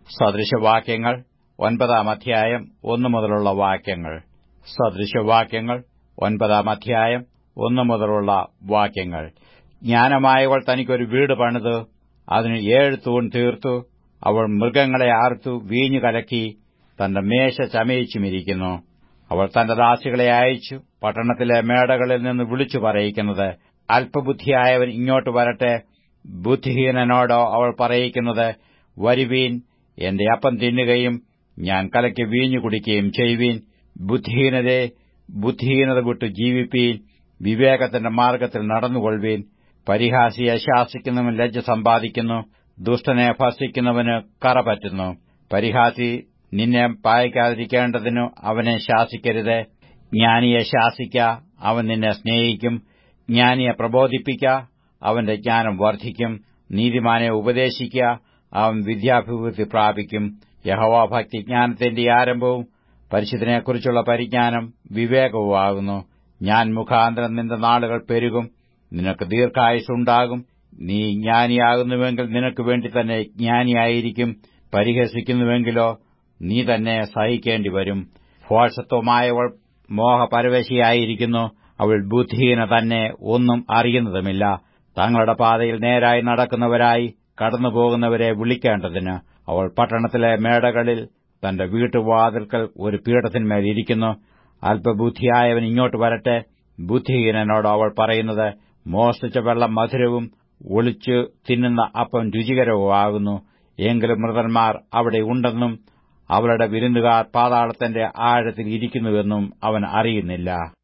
സദൃശവാക്യങ്ങൾ ഒൻപതാം അധ്യായം ഒന്നു മുതലുള്ള വാക്യങ്ങൾ സദൃശവാക്യങ്ങൾ ഒൻപതാം അധ്യായം ഒന്നു മുതലുള്ള വാക്യങ്ങൾ ജ്ഞാനമായവൾ തനിക്കൊരു വീട് പണിത് അതിന് ഏഴ് തൂൺ തീർത്തു അവൾ മൃഗങ്ങളെ ആർത്തു വീഞ്ഞു കലക്കി തന്റെ മേശ ചമയിച്ചുമിരിക്കുന്നു അവൾ തന്റെ ദാസികളെ അയച്ചു പട്ടണത്തിലെ മേടകളിൽ നിന്ന് വിളിച്ചു പറയിക്കുന്നത് അല്പബുദ്ധിയായവൻ ഇങ്ങോട്ട് വരട്ടെ ബുദ്ധിഹീനനോടോ അവൾ പറയിക്കുന്നത് വരുവീൻ എന്റെ അപ്പം തിന്നുകയും ഞാൻ കലക്കി വീഞ്ഞു കുടിക്കുകയും ചെയ്യുവീൻ ബുദ്ധിഹീനരെ ബുദ്ധിഹീനത വിട്ടു ജീവിപ്പീൻ വിവേകത്തിന്റെ മാർഗ്ഗത്തിൽ നടന്നുകൊള്ളുവീൻ പരിഹാസിയെ ശാസിക്കുന്നവൻ ലജ്ജ സമ്പാദിക്കുന്നു ദുഷ്ടനെ ഭസിക്കുന്നവന് കറ പറ്റുന്നു പരിഹാസി നിന്നെ പായിക്കാതിരിക്കേണ്ടതിനു അവനെ ശാസിക്കരുത് ജ്ഞാനിയെ ശാസിക്ക അവൻ നിന്നെ സ്നേഹിക്കും ജ്ഞാനിയെ പ്രബോധിപ്പിക്ക അവന്റെ ജ്ഞാനം വർദ്ധിക്കും നീതിമാനെ ഉപദേശിക്ക അവൻ വിദ്യാഭിവൃദ്ധി പ്രാപിക്കും യഹോവാഭക്തി ജ്ഞാനത്തിന്റെ ആരംഭവും പരിശുദ്ധനെക്കുറിച്ചുള്ള പരിജ്ഞാനം വിവേകവുമാകുന്നു ഞാൻ മുഖാന്തരം നിന്റെ നാളുകൾ പെരുകും നിനക്ക് ദീർഘായുസുണ്ടാകും നീ ജ്ഞാനിയാകുന്നുവെങ്കിൽ നിനക്ക് വേണ്ടി തന്നെ ജ്ഞാനിയായിരിക്കും പരിഹസിക്കുന്നുവെങ്കിലോ നീ തന്നെ സഹിക്കേണ്ടി വരും ഭോഷത്വമായവൾ മോഹപരവശിയായിരിക്കുന്നു അവൾ ബുദ്ധിഹീന തന്നെ ഒന്നും അറിയുന്നതുമില്ല തങ്ങളുടെ പാതയിൽ നേരായി നടക്കുന്നവരായി കടന്നുപോകുന്നവരെ വിളിക്കേണ്ടതിന് അവൾ പട്ടണത്തിലെ മേടകളിൽ തന്റെ വീട്ടുവാതിൽക്കൽ ഒരു പീഠത്തിന്മേൽ ഇരിക്കുന്നു അല്പബുദ്ധിയായവൻ ഇങ്ങോട്ട് വരട്ടെ ബുദ്ധിഹീനനോട് അവൾ പറയുന്നത് മോഷ്ടിച്ച വെള്ളം മധുരവും ഒളിച്ചു തിന്നുന്ന അപ്പം രുചികരവുമാകുന്നു എങ്കിലും മൃതന്മാർ അവിടെ ഉണ്ടെന്നും അവളുടെ വിരുന്നുകാർ പാതാളത്തിന്റെ ആഴത്തിൽ ഇരിക്കുന്നുവെന്നും അവൻ അറിയുന്നില്ല